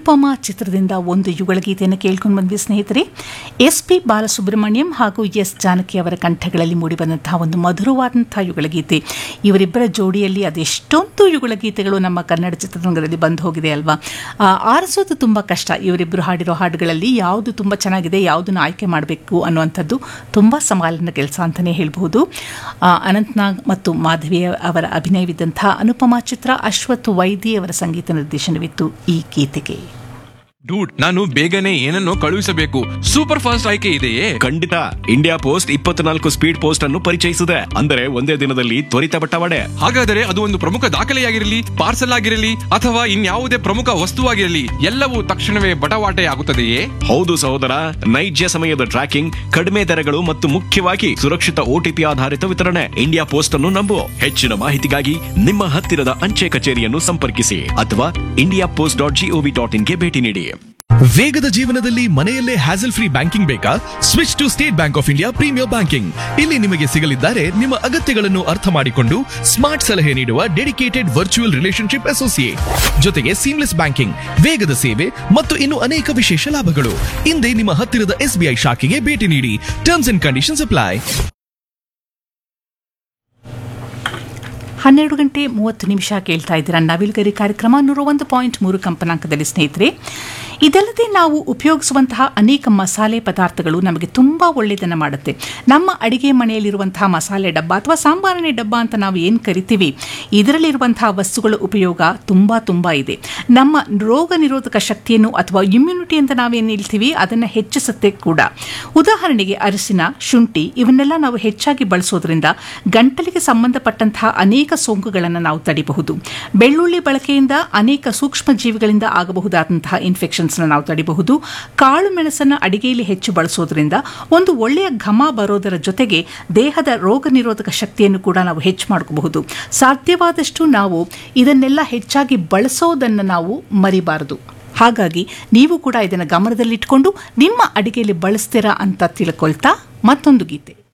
ಅನುಪಮ ಚಿತ್ರದಿಂದ ಒಂದು ಯುಗಳ ಗೀತೆಯನ್ನು ಕೇಳ್ಕೊಂಡು ಬಂದ್ವಿ ಸ್ನೇಹಿತರೆ ಎಸ್ ಪಿ ಬಾಲಸುಬ್ರಹ್ಮಣ್ಯಂ ಹಾಗೂ ಎಸ್ ಜಾನಕಿ ಅವರ ಕಂಠಗಳಲ್ಲಿ ಮೂಡಿಬಂದಂತಹ ಒಂದು ಮಧುರವಾದಂತಹ ಯುಗಳ ಗೀತೆ ಇವರಿಬ್ಬರ ಜೋಡಿಯಲ್ಲಿ ಅದೆಷ್ಟೊಂದು ಯುಗಳ ಗೀತೆಗಳು ನಮ್ಮ ಕನ್ನಡ ಚಿತ್ರರಂಗದಲ್ಲಿ ಬಂದು ಹೋಗಿದೆ ಅಲ್ವಾ ಆ, ಆರಿಸೋದು ತುಂಬ ಕಷ್ಟ ಇವರಿಬ್ಬರು ಹಾಡಿರೋ ಹಾಡುಗಳಲ್ಲಿ ಯಾವುದು ತುಂಬ ಚೆನ್ನಾಗಿದೆ ಯಾವುದನ್ನು ಆಯ್ಕೆ ಮಾಡಬೇಕು ಅನ್ನುವಂಥದ್ದು ತುಂಬ ಸವಾಲಿನ ಕೆಲಸ ಅಂತಲೇ ಹೇಳ್ಬಹುದು ಆ, ಅನಂತ್ನಾಗ್ ಮತ್ತು ಮಾಧವಿ ಅವರ ಅಭಿನಯವಿದ್ದಂತಹ ಅನುಪಮ ಚಿತ್ರ ಅಶ್ವಥ್ ವೈದಿ ಅವರ ಸಂಗೀತ ನಿರ್ದೇಶನವಿತ್ತು ಈ ಗೀತೆಗೆ ಡೂಡ್ ನಾನು ಬೇಗನೆ ಏನನ್ನೋ ಕಳುಹಿಸಬೇಕು ಸೂಪರ್ ಫಾಸ್ಟ್ ಆಯ್ಕೆ ಇದೆಯೇ ಖಂಡಿತ ಇಂಡಿಯಾ ಪೋಸ್ಟ್ ಇಪ್ಪತ್ನಾಲ್ಕು ಸ್ಪೀಡ್ ಪೋಸ್ಟ್ ಅನ್ನು ಪರಿಚಯಿಸಿದೆ ಅಂದರೆ ಒಂದೇ ದಿನದಲ್ಲಿ ತ್ವರಿತ ಬಟ್ಟವಾಡೆ ಹಾಗಾದರೆ ಅದು ಒಂದು ಪ್ರಮುಖ ದಾಖಲೆಯಾಗಿರಲಿ ಪಾರ್ಸಲ್ ಆಗಿರಲಿ ಅಥವಾ ಇನ್ಯಾವುದೇ ಪ್ರಮುಖ ವಸ್ತುವಾಗಿರಲಿ ಎಲ್ಲವೂ ತಕ್ಷಣವೇ ಬಟವಾಟೆ ಆಗುತ್ತದೆಯೇ ಹೌದು ಸಹೋದರ ನೈಜ ಸಮಯದ ಟ್ರ್ಯಾಕಿಂಗ್ ಕಡಿಮೆ ದರಗಳು ಮತ್ತು ಮುಖ್ಯವಾಗಿ ಸುರಕ್ಷಿತ ಓಟಿಪಿ ಆಧಾರಿತ ವಿತರಣೆ ಇಂಡಿಯಾ ಪೋಸ್ಟ್ ಅನ್ನು ನಂಬು ಹೆಚ್ಚಿನ ಮಾಹಿತಿಗಾಗಿ ನಿಮ್ಮ ಹತ್ತಿರದ ಅಂಚೆ ಕಚೇರಿಯನ್ನು ಸಂಪರ್ಕಿಸಿ ಅಥವಾ India post dot G O V dot ಇನ್ಗೆ ಭೇಟಿ ನೀಡಿ ವೇಗದ ಜೀವನದಲ್ಲಿ ಮನೆಯಲ್ಲೇ ಹ್ಯಾಸಲ್ ಫ್ರೀ ಬ್ಯಾಂಕಿಂಗ್ ಬೇಕಾ switch to State Bank of India premier banking ಇಲ್ಲಿ ನಿಮಗೆ ಸಿಗಲಿದ್ದಾರೆ ನಿಮ್ಮ ಅಗತ್ಯಗಳನ್ನು ಅರ್ಥ ಮಾಡಿಕೊಂಡು ಸ್ಮಾರ್ಟ್ ಸಲಹೆ ನೀಡುವ ಡೆಡಿಕೇಟೆಡ್ ವರ್ಚುವಲ್ ರಿಲೇಶನ್ಶಿಪ್ ಅಸೋಸಿಯೇಟ್ ಜೊತೆಗೆ ಸೀಮ್ಲೆಸ್ ಬ್ಯಾಂಕಿಂಗ್ ವೇಗದ ಸೇವೆ ಮತ್ತು ಇನ್ನು ಅನೇಕ ವಿಶೇಷ ಲಾಭಗಳು ಹಿಂದೆ ನಿಮ್ಮ ಹತ್ತಿರದ ಎಸ್ಬಿಐ ಶಾಖೆಗೆ ಭೇಟಿ ನೀಡಿ ಟರ್ಮ್ಸ್ ಅಂಡ್ ಕಂಡೀಷನ್ಸ್ ಅಪ್ಲೈ ಹನ್ನೆರಡು ಗಂಟೆ ಮೂವತ್ತು ನಿಮಿಷ ಕೇಳ್ತಾ ಇದ್ದೀರಾ ನವಿಲುಗರಿ ಕಾರ್ಯಕ್ರಮ ನೂರ ಒಂದು ಪಾಯಿಂಟ್ ಮೂರು ಕಂಪನಾಂಕದಲ್ಲಿ ಸ್ನೇಹಿತರೆ ಇದಲ್ಲದೆ ನಾವು ಉಪಯೋಗಿಸುವಂತಹ ಅನೇಕ ಮಸಾಲೆ ಪದಾರ್ಥಗಳು ನಮಗೆ ತುಂಬ ಒಳ್ಳೆಯದನ್ನು ಮಾಡುತ್ತೆ ನಮ್ಮ ಅಡಿಗೆ ಮನೆಯಲ್ಲಿರುವಂತಹ ಮಸಾಲೆ ಡಬ್ಬ ಅಥವಾ ಸಾಂಬಾರನೆ ಡಬ್ಬ ಅಂತ ನಾವು ಏನು ಕರಿತೀವಿ ಇದರಲ್ಲಿರುವಂತಹ ವಸ್ತುಗಳ ಉಪಯೋಗ ತುಂಬ ತುಂಬ ಇದೆ ನಮ್ಮ ರೋಗ ನಿರೋಧಕ ಶಕ್ತಿಯನ್ನು ಅಥವಾ ಇಮ್ಯುನಿಟಿ ಅಂತ ನಾವೇನು ಹೇಳ್ತೀವಿ ಅದನ್ನು ಹೆಚ್ಚಿಸುತ್ತೆ ಕೂಡ ಉದಾಹರಣೆಗೆ ಅರಿಶಿನ ಶುಂಠಿ ಇವನ್ನೆಲ್ಲ ನಾವು ಹೆಚ್ಚಾಗಿ ಬಳಸೋದ್ರಿಂದ ಗಂಟಲಿಗೆ ಸಂಬಂಧಪಟ್ಟಂತಹ ಅನೇಕ ಸೋಂಕುಗಳನ್ನು ನಾವು ತಡಿಬಹುದು ಬೆಳ್ಳುಳ್ಳಿ ಬಳಕೆಯಿಂದ ಅನೇಕ ಸೂಕ್ಷ್ಮ ಜೀವಿಗಳಿಂದ ಆಗಬಹುದಾದಂತಹ ಇನ್ಫೆಕ್ಷನ್ಸ್ನ ನಾವು ತಡಿಬಹುದು ಕಾಳು ಮೆಣಸನ್ನು ಅಡಿಗೆಯಲ್ಲಿ ಹೆಚ್ಚು ಬಳಸೋದ್ರಿಂದ ಒಂದು ಒಳ್ಳೆಯ ಘಮ ಬರೋದರ ಜೊತೆಗೆ ದೇಹದ ರೋಗ ನಿರೋಧಕ ಶಕ್ತಿಯನ್ನು ಕೂಡ ನಾವು ಹೆಚ್ಚು ಮಾಡ್ಕೋಬಹುದು ಸಾಧ್ಯವಾದಷ್ಟು ನಾವು ಇದನ್ನೆಲ್ಲ ಹೆಚ್ಚಾಗಿ ಬಳಸೋದನ್ನು ನಾವು ಮರಿಬಾರದು ಹಾಗಾಗಿ ನೀವು ಕೂಡ ಇದನ್ನು ಗಮನದಲ್ಲಿಟ್ಕೊಂಡು ನಿಮ್ಮ ಅಡಿಗೆಯಲ್ಲಿ ಬಳಸ್ತೀರಾ ಅಂತ ತಿಳ್ಕೊಳ್ತಾ ಮತ್ತೊಂದು ಗೀತೆ